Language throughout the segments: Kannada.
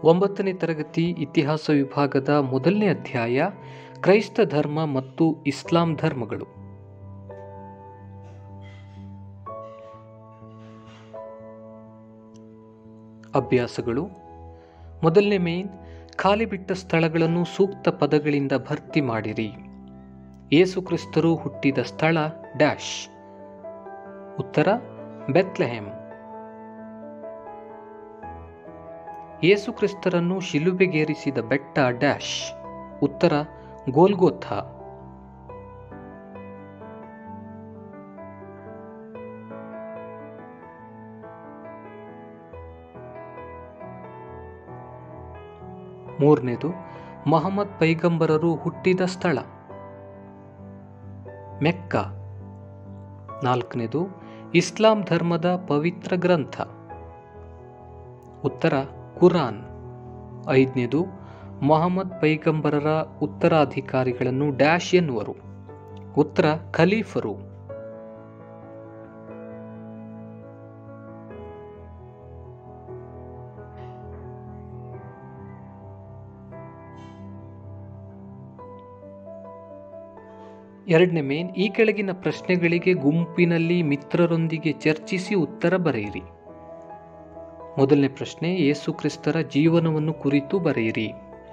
ಒಂಬತ್ತನೇ ತರಗತಿ ಇತಿಹಾಸ ವಿಭಾಗದ ಮೊದಲನೇ ಅಧ್ಯಾಯ ಕ್ರೈಸ್ತ ಧರ್ಮ ಮತ್ತು ಇಸ್ಲಾಂ ಧರ್ಮಗಳು ಅಭ್ಯಾಸಗಳು ಮೊದಲನೇ ಮೇನ್ ಖಾಲಿ ಬಿಟ್ಟ ಸ್ಥಳಗಳನ್ನು ಸೂಕ್ತ ಪದಗಳಿಂದ ಭರ್ತಿ ಮಾಡಿರಿ ಯೇಸು ಕ್ರಿಸ್ತರು ಹುಟ್ಟಿದ ಸ್ಥಳ ಡ್ಯಾಶ್ ಉತ್ತರ ಬೆತ್ಲೆಹೆಮ್ ಯೇಸು ಕ್ರಿಸ್ತರನ್ನು ಶಿಲುಬೆಗೇರಿಸಿದ ಬೆಟ್ಟ ಡ್ಯಾಶ್ ಉತ್ತರ ಗೋಲ್ಗೋಥ ಮೂರನೇದು ಮಹಮ್ಮದ್ ಪೈಗಂಬರರು ಹುಟ್ಟಿದ ಸ್ಥಳ ಮೆಕ್ಕ ನಾಲ್ಕನೇದು ಇಸ್ಲಾಂ ಧರ್ಮದ ಪವಿತ್ರ ಗ್ರಂಥ ಉತ್ತರ ಕುರಾನ್ ಐದನೇದು ಮೊಹಮ್ಮದ್ ಪೈಗಂಬರರ ಉತ್ತರಾಧಿಕಾರಿಗಳನ್ನು ಡ್ಯಾಶ್ ಎನ್ನುವರು ಉತ್ತರ ಖಲೀಫರು ಎರಡನೇ ಮೇನ್ ಈ ಕೆಳಗಿನ ಪ್ರಶ್ನೆಗಳಿಗೆ ಗುಂಪಿನಲ್ಲಿ ಮಿತ್ರರೊಂದಿಗೆ ಚರ್ಚಿಸಿ ಉತ್ತರ ಬರೆಯಿರಿ ಮೊದಲನೇ ಪ್ರಶ್ನೆ ಯೇಸು ಕ್ರಿಸ್ತರ ಜೀವನವನ್ನು ಕುರಿತು ಬರೆಯಿರಿ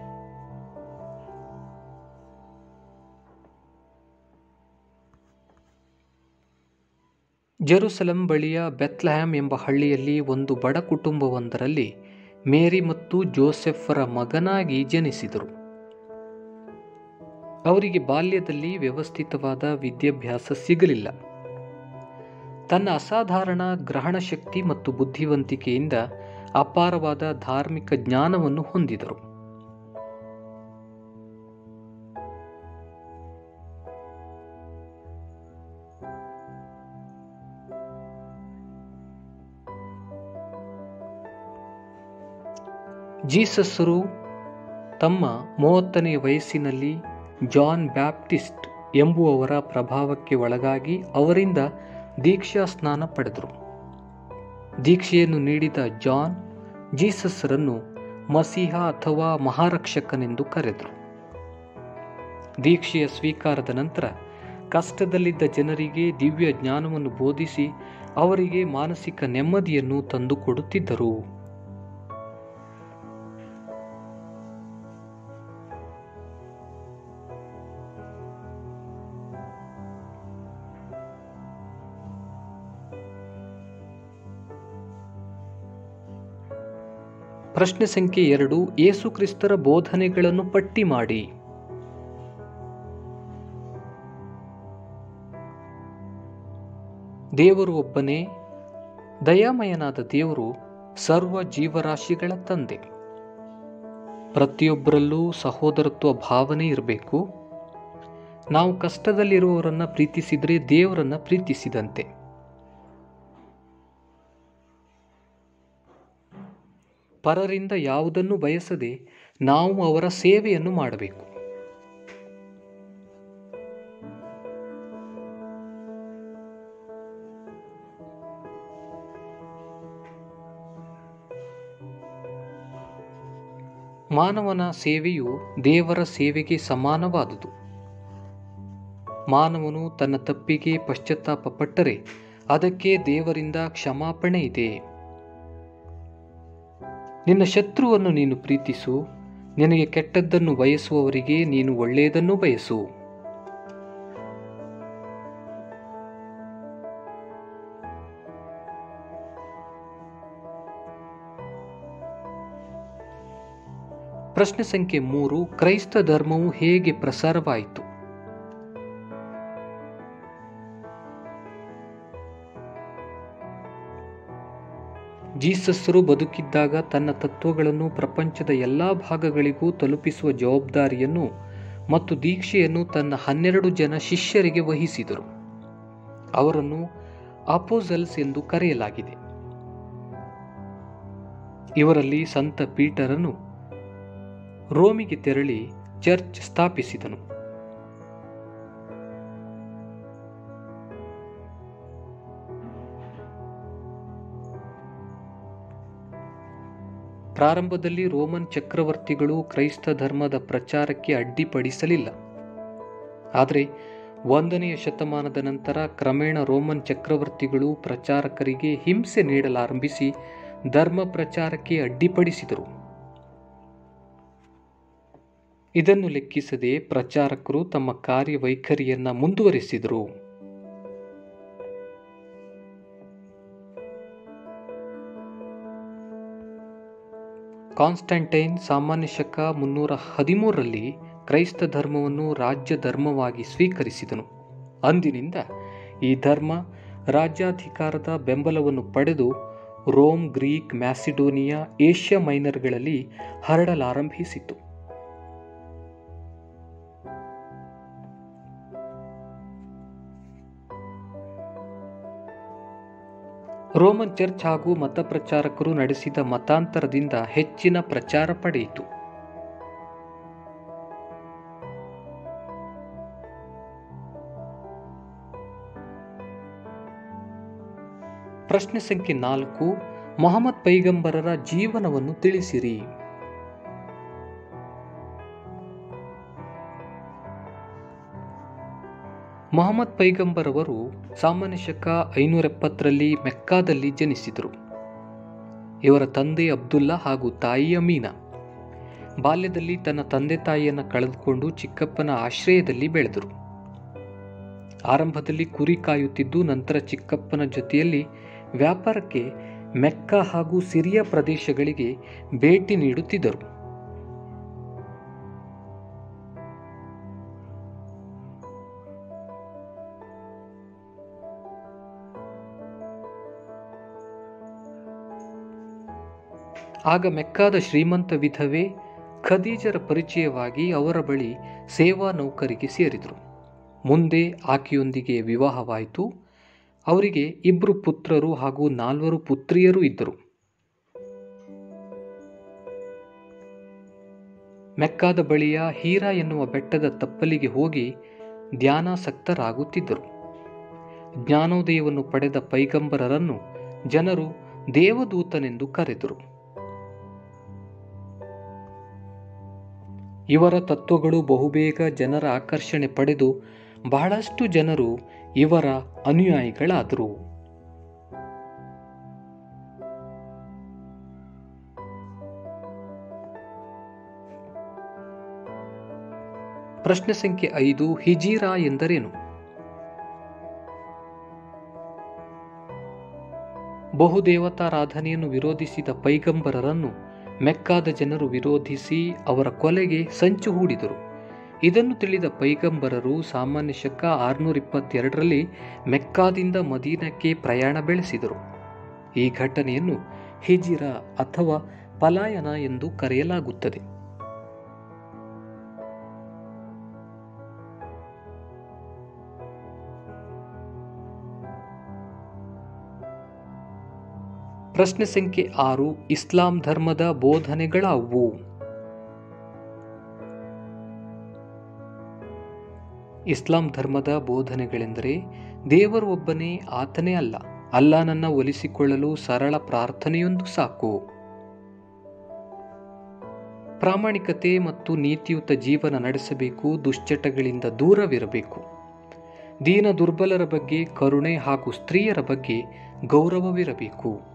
ಜೆರುಸಲಂ ಬಳಿಯ ಬೆತ್ಲಹ್ಯಾಮ್ ಎಂಬ ಹಳ್ಳಿಯಲ್ಲಿ ಒಂದು ಬಡ ಕುಟುಂಬವೊಂದರಲ್ಲಿ ಮೇರಿ ಮತ್ತು ಜೋಸೆಫರ ಮಗನಾಗಿ ಜನಿಸಿದರು ಅವರಿಗೆ ಬಾಲ್ಯದಲ್ಲಿ ವ್ಯವಸ್ಥಿತವಾದ ವಿದ್ಯಾಭ್ಯಾಸ ಸಿಗಲಿಲ್ಲ ತನ್ನ ಅಸಾಧಾರಣ ಗ್ರಹಣ ಶಕ್ತಿ ಮತ್ತು ಬುದ್ಧಿವಂತಿಕೆಯಿಂದ ಅಪಾರವಾದ ಧಾರ್ಮಿಕ ಜ್ಞಾನವನ್ನು ಹೊಂದಿದರು ಜೀಸಸ್ರು ತಮ್ಮ ಮೂವತ್ತನೇ ವಯಸ್ಸಿನಲ್ಲಿ ಜಾನ್ ಬ್ಯಾಪ್ಟಿಸ್ಟ್ ಎಂಬುವವರ ಪ್ರಭಾವಕ್ಕೆ ಒಳಗಾಗಿ ಅವರಿಂದ ದೀಕ್ಷಾ ಸ್ನಾನ ಪಡೆದರು ದೀಕ್ಷೆಯನ್ನು ನೀಡಿದ ಜಾನ್ ಜೀಸಸ್ರನ್ನು ಮಸೀಹ ಅಥವಾ ಮಹಾರಕ್ಷಕನೆಂದು ಕರೆದರು ದೀಕ್ಷೆಯ ಸ್ವೀಕಾರದ ನಂತರ ಕಷ್ಟದಲ್ಲಿದ್ದ ಜನರಿಗೆ ದಿವ್ಯ ಜ್ಞಾನವನ್ನು ಬೋಧಿಸಿ ಅವರಿಗೆ ಮಾನಸಿಕ ನೆಮ್ಮದಿಯನ್ನು ತಂದುಕೊಡುತ್ತಿದ್ದರು ಪ್ರಶ್ನೆ ಸಂಖ್ಯೆ ಎರಡು ಯೇಸು ಕ್ರಿಸ್ತರ ಬೋಧನೆಗಳನ್ನು ಪಟ್ಟಿ ಮಾಡಿ ದೇವರು ಒಬ್ಬನೇ ದಯಾಮಯನಾದ ದೇವರು ಸರ್ವ ಜೀವರಾಶಿಗಳ ತಂದೆ ಪ್ರತಿಯೊಬ್ಬರಲ್ಲೂ ಸಹೋದರತ್ವ ಭಾವನೆ ಇರಬೇಕು ನಾವು ಕಷ್ಟದಲ್ಲಿರುವವರನ್ನ ಪ್ರೀತಿಸಿದರೆ ದೇವರನ್ನ ಪ್ರೀತಿಸಿದಂತೆ ಪರರಿಂದ ಯಾವುದನ್ನು ಬಯಸದೆ ನಾವು ಅವರ ಸೇವೆಯನ್ನು ಮಾಡಬೇಕು ಮಾನವನ ಸೇವೆಯು ದೇವರ ಸೇವೆಗೆ ಸಮಾನವಾದುದು ಮಾನವನು ತನ್ನ ತಪ್ಪಿಗೆ ಪಶ್ಚಾತ್ತಾಪ ಪಟ್ಟರೆ ಅದಕ್ಕೆ ದೇವರಿಂದ ಕ್ಷಮಾಪಣೆ ಇದೆ ನಿನ್ನ ಶತ್ರುವನ್ನು ನೀನು ಪ್ರೀತಿಸು ನಿನಗೆ ಕೆಟ್ಟದ್ದನ್ನು ಬಯಸುವವರಿಗೆ ನೀನು ಒಳ್ಳೆಯದನ್ನು ಬಯಸು ಪ್ರಶ್ನೆ ಸಂಖ್ಯೆ ಮೂರು ಕ್ರೈಸ್ತ ಧರ್ಮವು ಹೇಗೆ ಪ್ರಸಾರವಾಯಿತು ಜೀಸಸ್ರು ಬದುಕಿದ್ದಾಗ ತನ್ನ ತತ್ವಗಳನ್ನು ಪ್ರಪಂಚದ ಎಲ್ಲ ಭಾಗಗಳಿಗೂ ತಲುಪಿಸುವ ಜವಾಬ್ದಾರಿಯನ್ನು ಮತ್ತು ದೀಕ್ಷೆಯನ್ನು ತನ್ನ ಹನ್ನೆರಡು ಜನ ಶಿಷ್ಯರಿಗೆ ವಹಿಸಿದರು ಅವರನ್ನು ಅಪೋಸಲ್ಸ್ ಎಂದು ಕರೆಯಲಾಗಿದೆ ಇವರಲ್ಲಿ ಸಂತ ಪೀಟರನು ರೋಮಿಗೆ ತೆರಳಿ ಚರ್ಚ್ ಸ್ಥಾಪಿಸಿದನು ಪ್ರಾರಂಭದಲ್ಲಿ ರೋಮನ್ ಚಕ್ರವರ್ತಿಗಳು ಕ್ರೈಸ್ತ ಧರ್ಮದ ಪ್ರಚಾರಕ್ಕೆ ಅಡ್ಡಿಪಡಿಸಲಿಲ್ಲ ಆದರೆ ಒಂದನೆಯ ಶತಮಾನದ ನಂತರ ಕ್ರಮೇಣ ರೋಮನ್ ಚಕ್ರವರ್ತಿಗಳು ಪ್ರಚಾರಕರಿಗೆ ಹಿಂಸೆ ನೀಡಲಾರಂಭಿಸಿ ಧರ್ಮ ಪ್ರಚಾರಕ್ಕೆ ಅಡ್ಡಿಪಡಿಸಿದರು ಇದನ್ನು ಲೆಕ್ಕಿಸದೆ ಪ್ರಚಾರಕರು ತಮ್ಮ ಕಾರ್ಯವೈಖರಿಯನ್ನ ಮುಂದುವರಿಸಿದರು ಕಾನ್ಸ್ಟಂಟೈನ್ ಸಾಮಾನ್ಯ ಶಕ ಮುನ್ನೂರ ಹದಿಮೂರರಲ್ಲಿ ಕ್ರೈಸ್ತ ಧರ್ಮವನ್ನು ರಾಜ್ಯ ಧರ್ಮವಾಗಿ ಸ್ವೀಕರಿಸಿದನು ಅಂದಿನಿಂದ ಈ ಧರ್ಮ ರಾಜ್ಯಾಧಿಕಾರದ ಬೆಂಬಲವನ್ನು ಪಡೆದು ರೋಮ್ ಗ್ರೀಕ್ ಮ್ಯಾಸಿಡೋನಿಯಾ ಏಷ್ಯಾ ಮೈನರ್ಗಳಲ್ಲಿ ಹರಡಲಾರಂಭಿಸಿತು ರೋಮನ್ ಚರ್ಚ್ ಹಾಗೂ ಮತ ಪ್ರಚಾರಕರು ನಡೆಸಿದ ಮತಾಂತರದಿಂದ ಹೆಚ್ಚಿನ ಪ್ರಚಾರ ಪಡೆಯಿತು ಪ್ರಶ್ನೆ ಸಂಖ್ಯೆ ನಾಲ್ಕು ಮೊಹಮ್ಮದ್ ಪೈಗಂಬರರ ಜೀವನವನ್ನು ತಿಳಿಸಿರಿ ಮೊಹಮ್ಮದ್ ಪೈಗಂಬರ್ ಅವರು ಸಾಮಾನ್ಯ ಶಕ ಐನೂರ ಎಪ್ಪತ್ತರಲ್ಲಿ ಮೆಕ್ಕಾದಲ್ಲಿ ಜನಿಸಿದರು ಇವರ ತಂದೆ ಅಬ್ದುಲ್ಲಾ ಹಾಗೂ ತಾಯಿ ಅಮೀನಾ ಬಾಲ್ಯದಲ್ಲಿ ತನ್ನ ತಂದೆ ತಾಯಿಯನ್ನು ಕಳೆದುಕೊಂಡು ಚಿಕ್ಕಪ್ಪನ ಆಶ್ರಯದಲ್ಲಿ ಬೆಳೆದರು ಆರಂಭದಲ್ಲಿ ಕುರಿ ಕಾಯುತ್ತಿದ್ದು ನಂತರ ಚಿಕ್ಕಪ್ಪನ ಜೊತೆಯಲ್ಲಿ ವ್ಯಾಪಾರಕ್ಕೆ ಮೆಕ್ಕಾ ಹಾಗೂ ಸಿರಿಯಾ ಪ್ರದೇಶಗಳಿಗೆ ಭೇಟಿ ನೀಡುತ್ತಿದ್ದರು ಆಗ ಮೆಕ್ಕಾದ ಶ್ರೀಮಂತ ವಿಧವೆ ಖದೀಜರ ಪರಿಚಯವಾಗಿ ಅವರ ಬಳಿ ಸೇವಾ ನೌಕರಿಗೆ ಸೇರಿದರು ಮುಂದೆ ಆಕೆಯೊಂದಿಗೆ ವಿವಾಹವಾಯಿತು ಅವರಿಗೆ ಇಬ್ಬರು ಪುತ್ರರು ಹಾಗೂ ನಾಲ್ವರು ಪುತ್ರಿಯರು ಇದ್ದರು ಮೆಕ್ಕಾದ ಬಳಿಯ ಹೀರಾ ಎನ್ನುವ ಬೆಟ್ಟದ ತಪ್ಪಲಿಗೆ ಹೋಗಿ ಧ್ಯಾನಾಸಕ್ತರಾಗುತ್ತಿದ್ದರು ಜ್ಞಾನೋದಯವನ್ನು ಪಡೆದ ಪೈಗಂಬರರನ್ನು ಜನರು ದೇವದೂತನೆಂದು ಕರೆದರು ಇವರ ತತ್ವಗಳು ಬಹುಬೇಗ ಜನರ ಆಕರ್ಷಣೆ ಪಡೆದು ಬಹಳಷ್ಟು ಜನರು ಇವರ ಅನುಯಾಯಿಗಳಾದರು ಪ್ರಶ್ನೆ ಸಂಖ್ಯೆ ಐದು ಹಿಜೀರಾ ಎಂದರೇನು ಬಹುದೇವತಾರಾಧನೆಯನ್ನು ವಿರೋಧಿಸಿದ ಪೈಗಂಬರರನ್ನು ಮೆಕ್ಕಾದ ಜನರು ವಿರೋಧಿಸಿ ಅವರ ಕೊಲೆಗೆ ಸಂಚು ಹೂಡಿದರು ಇದನ್ನು ತಿಳಿದ ಪೈಗಂಬರರು ಸಾಮಾನ್ಯ ಶಕ ಆರುನೂರ ಇಪ್ಪತ್ತೆರಡರಲ್ಲಿ ಮೆಕ್ಕಾದಿಂದ ಮದೀನಕ್ಕೆ ಪ್ರಯಾಣ ಬೆಳೆಸಿದರು ಈ ಘಟನೆಯನ್ನು ಹಿಜಿರ ಅಥವಾ ಪಲಾಯನ ಎಂದು ಕರೆಯಲಾಗುತ್ತದೆ ಪ್ರಶ್ನೆ ಸಂಖ್ಯೆ ಆರು ಇಸ್ಲಾಂ ಧರ್ಮದ ಬೋಧನೆಗಳಾವು ಇಸ್ಲಾಂ ಧರ್ಮದ ಬೋಧನೆಗಳೆಂದರೆ ದೇವರು ಒಬ್ಬನೇ ಆತನೇ ಅಲ್ಲ ಅಲ್ಲಾನನ್ನ ಒಲಿಸಿಕೊಳ್ಳಲು ಸರಳ ಪ್ರಾರ್ಥನೆಯೊಂದು ಸಾಕು ಪ್ರಾಮಾಣಿಕತೆ ಮತ್ತು ನೀತಿಯುತ ಜೀವನ ನಡೆಸಬೇಕು ದುಶ್ಚಟಗಳಿಂದ ದೂರವಿರಬೇಕು ದೀನ ದುರ್ಬಲರ ಬಗ್ಗೆ ಕರುಣೆ ಹಾಗೂ ಸ್ತ್ರೀಯರ ಬಗ್ಗೆ ಗೌರವವಿರಬೇಕು